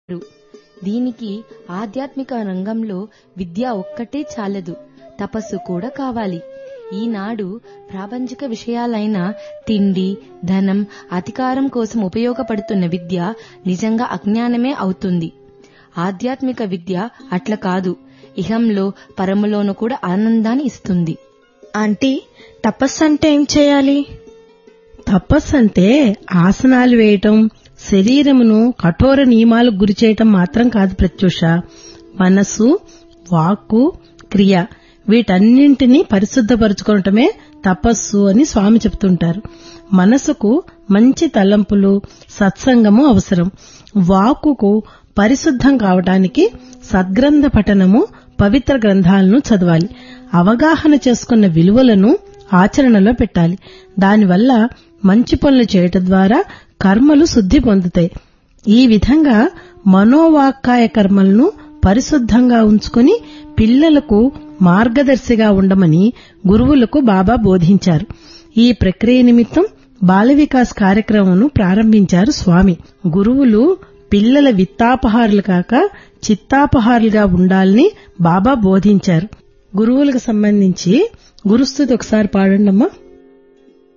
దీనికి ఆధ్యాత్మిక రంగంలో విద్య ఒక్కటే చాలదు తపస్సు కూడా కావాలి ఈనాడు ప్రాపంచిక విషయాలైన తిండి ధనం అధికారం కోసం ఉపయోగపడుతున్న విద్య నిజంగా అజ్ఞానమే అవుతుంది ఆధ్యాత్మిక విద్య అట్ల కాదు ఇహంలో పరములోను కూడా ఆనందాన్ని ఇస్తుంది ఆంటీ తపస్సు అంటే ఏం చేయాలి తపస్సు అంటే ఆసనాలు వేయటం శరీరమును కఠోర నియమాలకు గురి చేయటం మాత్రం కాదు ప్రత్యూష మనసు వాక్కు క్రియ వీటన్నింటినీ పరిశుద్ధపరచుకోవటమే తపస్సు అని స్వామి చెప్తుంటారు మనసుకు మంచి తలంపులు సత్సంగము అవసరం వాక్కుకు పరిశుద్ధం కావటానికి సద్గ్రంథ పఠనము పవిత్ర గ్రంథాలను చదవాలి అవగాహన చేసుకున్న విలువలను ఆచరణలో పెట్టాలి దానివల్ల మంచి పనులు చేయటం ద్వారా కర్మలు శుద్ధి పొందుతాయి ఈ విధంగా మనోవాక్కాయ కర్మలను పరిశుద్ధంగా ఉంచుకుని పిల్లలకు మార్గదర్శిగా ఉండమని గురువులకు బాబా బోధించారు ఈ ప్రక్రియ నిమిత్తం బాల వికాస్ కార్యక్రమం ప్రారంభించారు స్వామి గురువులు పిల్లల విత్తాపహారులు కాక చిత్తాపహారులుగా ఉండాలని బాబా బోధించారు గురువులకు సంబంధించి గురుస్థుతి ఒకసారి పాడండమ్మా